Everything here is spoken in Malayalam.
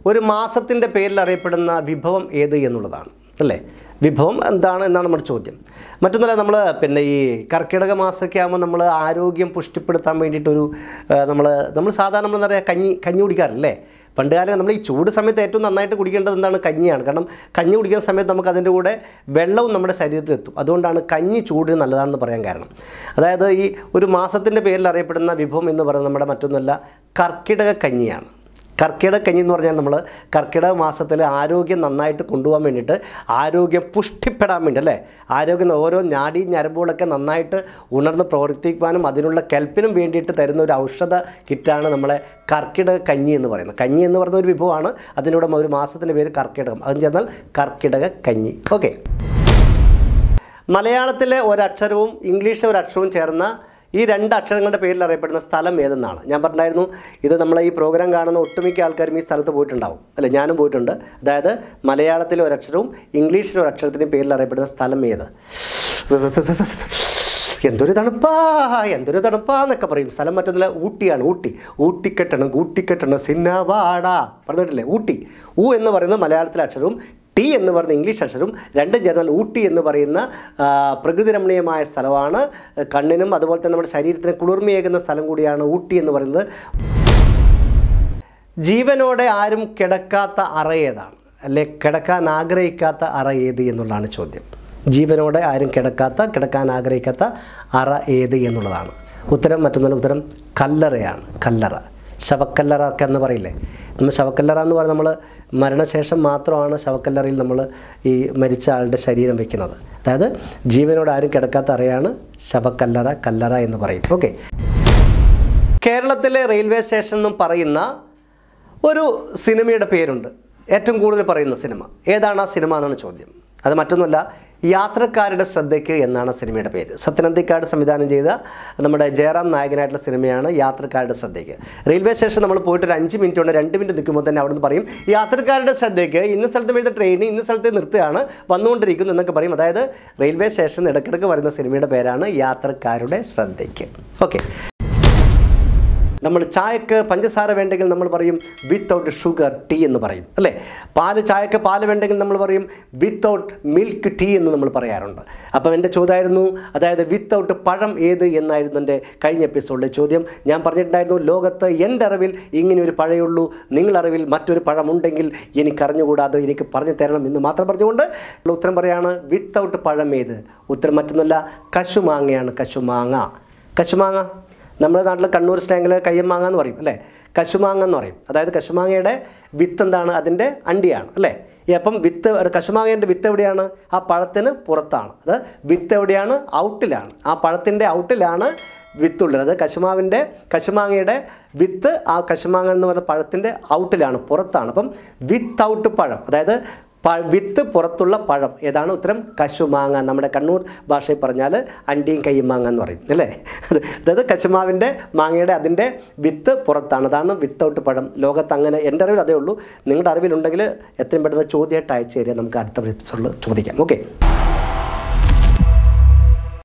ഒരു മാസത്തിൻ്റെ പേരിൽ അറിയപ്പെടുന്ന വിഭവം ഏത് എന്നുള്ളതാണ് അല്ലേ വിഭവം എന്താണ് എന്നാണ് നമ്മുടെ ചോദ്യം മറ്റൊന്നല്ല നമ്മൾ പിന്നെ ഈ കർക്കിടക മാസമൊക്കെ ആകുമ്പോൾ നമ്മൾ ആരോഗ്യം പുഷ്ടിപ്പെടുത്താൻ വേണ്ടിയിട്ടൊരു നമ്മൾ നമ്മൾ സാധാരണ നമ്മൾ എന്താ പറയുക കഞ്ഞി കഞ്ഞി കുടിക്കാറില്ലേ പണ്ട് കാലം നമ്മൾ ഈ ചൂട് സമയത്ത് ഏറ്റവും നന്നായിട്ട് കുടിക്കേണ്ടത് എന്താണ് കഞ്ഞിയാണ് കാരണം കഞ്ഞി കുടിക്കുന്ന സമയത്ത് നമുക്ക് അതിൻ്റെ കൂടെ വെള്ളവും നമ്മുടെ ശരീരത്തിലെത്തും അതുകൊണ്ടാണ് കഞ്ഞി ചൂടിന് നല്ലതാണെന്ന് പറയാൻ കാരണം അതായത് ഈ ഒരു മാസത്തിൻ്റെ പേരിൽ അറിയപ്പെടുന്ന വിഭവം എന്ന് പറയുന്നത് നമ്മുടെ മറ്റൊന്നുമല്ല കർക്കിടക കഞ്ഞിയാണ് കർക്കിടക കഞ്ഞി എന്ന് പറഞ്ഞാൽ നമ്മൾ കർക്കിടക മാസത്തിൽ ആരോഗ്യം നന്നായിട്ട് കൊണ്ടുപോകാൻ വേണ്ടിയിട്ട് ആരോഗ്യം പുഷ്ടിപ്പെടാൻ വേണ്ടി അല്ലേ ആരോഗ്യം ഓരോ ഞാടി ഞരമ്പുകളൊക്കെ നന്നായിട്ട് ഉണർന്ന് പ്രവർത്തിക്കാനും അതിനുള്ള കെൽപ്പിനും വേണ്ടിയിട്ട് തരുന്ന ഒരു ഔഷധ കിറ്റാണ് നമ്മളെ കർക്കിടക കഞ്ഞി എന്ന് പറയുന്നത് കഞ്ഞി എന്ന് പറയുന്ന ഒരു വിഭവമാണ് അതിലൂടെ ഒരു മാസത്തിൻ്റെ പേര് കർക്കിടകം അതിന് ചേർന്നാൽ കർക്കിടക കഞ്ഞി ഓക്കെ മലയാളത്തിലെ ഒരക്ഷരവും ഇംഗ്ലീഷിലെ ഒരു അക്ഷരവും ചേർന്ന ഈ രണ്ട് അക്ഷരങ്ങളുടെ പേരിൽ അറിയപ്പെടുന്ന സ്ഥലം ഏതെന്നാണ് ഞാൻ പറഞ്ഞായിരുന്നു ഇത് നമ്മളെ ഈ പ്രോഗ്രാം കാണുന്ന ഒട്ടുമിക്ക ആൾക്കാരും ഈ സ്ഥലത്ത് പോയിട്ടുണ്ടാവും അല്ലേ ഞാനും പോയിട്ടുണ്ട് അതായത് മലയാളത്തിലെ ഒരക്ഷരവും ഇംഗ്ലീഷിലെ ഒരു അക്ഷരത്തിൻ്റെ പേരിൽ അറിയപ്പെടുന്ന സ്ഥലം ഏത് എന്തൊരു തണുപ്പാ എന്തൊരു തണുപ്പാ എന്നൊക്കെ പറയും സ്ഥലം മറ്റൊന്നില്ല ഊട്ടിയാണ് ഊട്ടി ഊട്ടിക്കെട്ടണം കൂട്ടിക്കെട്ടണം സിന്നവാടാ പറഞ്ഞിട്ടില്ലേ ഊട്ടി ഊ എന്ന് പറയുന്നത് മലയാളത്തിലെ അക്ഷരവും ടി എന്ന് പറയുന്ന ഇംഗ്ലീഷ് അക്ഷരവും രണ്ടും ചേർന്നാൽ ഊട്ടി എന്ന് പറയുന്ന ആ, പ്രകൃതി രമണീയമായ സ്ഥലമാണ് കണ്ണിനും അതുപോലെ തന്നെ നമ്മുടെ ശരീരത്തിന് കുളിർമയേകുന്ന സ്ഥലം കൂടിയാണ് ഊട്ടി എന്ന് പറയുന്നത് ജീവനോടെ ആരും കിടക്കാത്ത അറ ഏതാണ് അല്ലെ കിടക്കാൻ ആഗ്രഹിക്കാത്ത അറ ഏത് എന്നുള്ളതാണ് ചോദ്യം ജീവനോടെ ആരും കിടക്കാത്ത കിടക്കാൻ ആഗ്രഹിക്കാത്ത അറ ഏത് എന്നുള്ളതാണ് ഉത്തരം മറ്റൊന്നല്ല ഉത്തരം കല്ലറയാണ് കല്ലറ ശവക്കല്ലറ ഒക്കെ എന്ന് പറയില്ലേ നമ്മൾ ശവക്കല്ലറ എന്ന് പറഞ്ഞാൽ നമ്മൾ മരണശേഷം മാത്രമാണ് ശവക്കല്ലറയിൽ നമ്മൾ ഈ മരിച്ച ആളുടെ ശരീരം വെക്കുന്നത് അതായത് ജീവനോട് ആരും കിടക്കാത്ത അറയാണ് ശവക്കല്ലറ കല്ലറ എന്ന് പറയും ഓക്കെ കേരളത്തിലെ റെയിൽവേ സ്റ്റേഷൻ എന്നും പറയുന്ന ഒരു സിനിമയുടെ പേരുണ്ട് ഏറ്റവും കൂടുതൽ പറയുന്ന സിനിമ ഏതാണ് ആ സിനിമ എന്നാണ് ചോദ്യം അത് മറ്റൊന്നുമല്ല യാത്രക്കാരുടെ ശ്രദ്ധയ്ക്ക് എന്നാണ് ആ സിനിമയുടെ പേര് സത്യനന്ദിക്കാട് സംവിധാനം ചെയ്ത നമ്മുടെ ജയറാം നായകനായിട്ടുള്ള സിനിമയാണ് യാത്രക്കാരുടെ ശ്രദ്ധയ്ക്ക് റെയിൽവേ സ്റ്റേഷൻ നമ്മൾ പോയിട്ട് ഒരു അഞ്ച് മിനിറ്റ് കൊണ്ട് രണ്ട് മിനിറ്റ് നിൽക്കുമ്പോൾ തന്നെ അവിടെ നിന്ന് പറയും യാത്രക്കാരുടെ ശ്രദ്ധയ്ക്ക് ഇന്ന സ്ഥലത്ത് വരുന്ന ട്രെയിൻ ഇന്ന സ്ഥലത്ത് നിർത്തുകയാണ് വന്നുകൊണ്ടിരിക്കുന്നു എന്നൊക്കെ പറയും അതായത് റെയിൽവേ സ്റ്റേഷൻ ഇടയ്ക്കിടയ്ക്ക് വരുന്ന സിനിമയുടെ പേരാണ് യാത്രക്കാരുടെ ശ്രദ്ധയ്ക്ക് ഓക്കെ നമ്മൾ ചായക്ക് പഞ്ചസാര വേണ്ടെങ്കിൽ നമ്മൾ പറയും വിത്തൗട്ട് ഷുഗർ ടീ എന്ന് പറയും അല്ലേ പാല് ചായക്ക് പാല് വേണ്ടെങ്കിൽ നമ്മൾ പറയും വിത്തൗട്ട് മിൽക്ക് ടീ എന്ന് നമ്മൾ പറയാറുണ്ട് അപ്പം എൻ്റെ ചോദ്യമായിരുന്നു അതായത് വിത്തൗട്ട് പഴം ഏത് എന്നായിരുന്നു എൻ്റെ കഴിഞ്ഞ എപ്പിസോഡിലെ ചോദ്യം ഞാൻ പറഞ്ഞിട്ടുണ്ടായിരുന്നു ലോകത്ത് എൻ്റെ അറിവിൽ ഇങ്ങനെ ഒരു പഴയുള്ളൂ നിങ്ങളുടെ അറിവിൽ മറ്റൊരു പഴമുണ്ടെങ്കിൽ എനിക്ക് അറിഞ്ഞുകൂടാതെ എനിക്ക് പറഞ്ഞു തരണം എന്ന് മാത്രം പറഞ്ഞുകൊണ്ട് ഉള്ള ഉത്തരം പറയാണ് വിത്തൗട്ട് പഴം ഏത് ഉത്തരം മറ്റൊന്നുമല്ല കശുമാങ്ങയാണ് കശുമാങ്ങ കശുമാങ്ങ നമ്മുടെ നാട്ടിൽ കണ്ണൂർ സ്ലാങ്ങിൽ കയ്യമാങ്ങ എന്ന് പറയും അല്ലേ കശുമാങ്ങ എന്ന് പറയും അതായത് കശുമാങ്ങയുടെ വിത്ത് എന്താണ് അതിൻ്റെ അണ്ടിയാണ് അല്ലേ ഈ അപ്പം വിത്ത് കശുമാങ്ങേൻ്റെ വിത്ത് എവിടെയാണ് ആ പഴത്തിന് പുറത്താണ് അത് വിത്ത് എവിടെയാണ് ഔട്ടിലാണ് ആ പഴത്തിൻ്റെ ഔട്ടിലാണ് വിത്തുള്ളത് അത് കശുമാവിൻ്റെ കശുമാങ്ങയുടെ വിത്ത് ആ കശുമാങ്ങ എന്ന് പറയുന്ന പഴത്തിൻ്റെ ഔട്ടിലാണ് പുറത്താണ് അപ്പം വിത്ത് ഔട്ട് പഴം അതായത് പ- വിത്ത് പുറത്തുള്ള പഴം ഏതാണ് ഉത്തരം കശുമാങ്ങ നമ്മുടെ കണ്ണൂർ ഭാഷയിൽ പറഞ്ഞാൽ അണ്ടിയും കയ്യും മാങ്ങ എന്ന് പറയും അല്ലേ അത് അതായത് കശുമാവിൻ്റെ മാങ്ങയുടെ അതിൻ്റെ വിത്ത് പുറത്താണ് അതാണ് വിത്ത് ഔട്ട് പഴം ലോകത്ത് അങ്ങനെ എൻ്റെ അറിവിൽ അതേ ഉള്ളൂ നിങ്ങളുടെ അറിവിലുണ്ടെങ്കിൽ എത്രയും പെട്ടെന്ന് ചോദ്യമായിട്ട് അയച്ചു തരിക നമുക്ക് അടുത്ത എപ്പിസോഡിൽ ചോദിക്കാം ഓക്കെ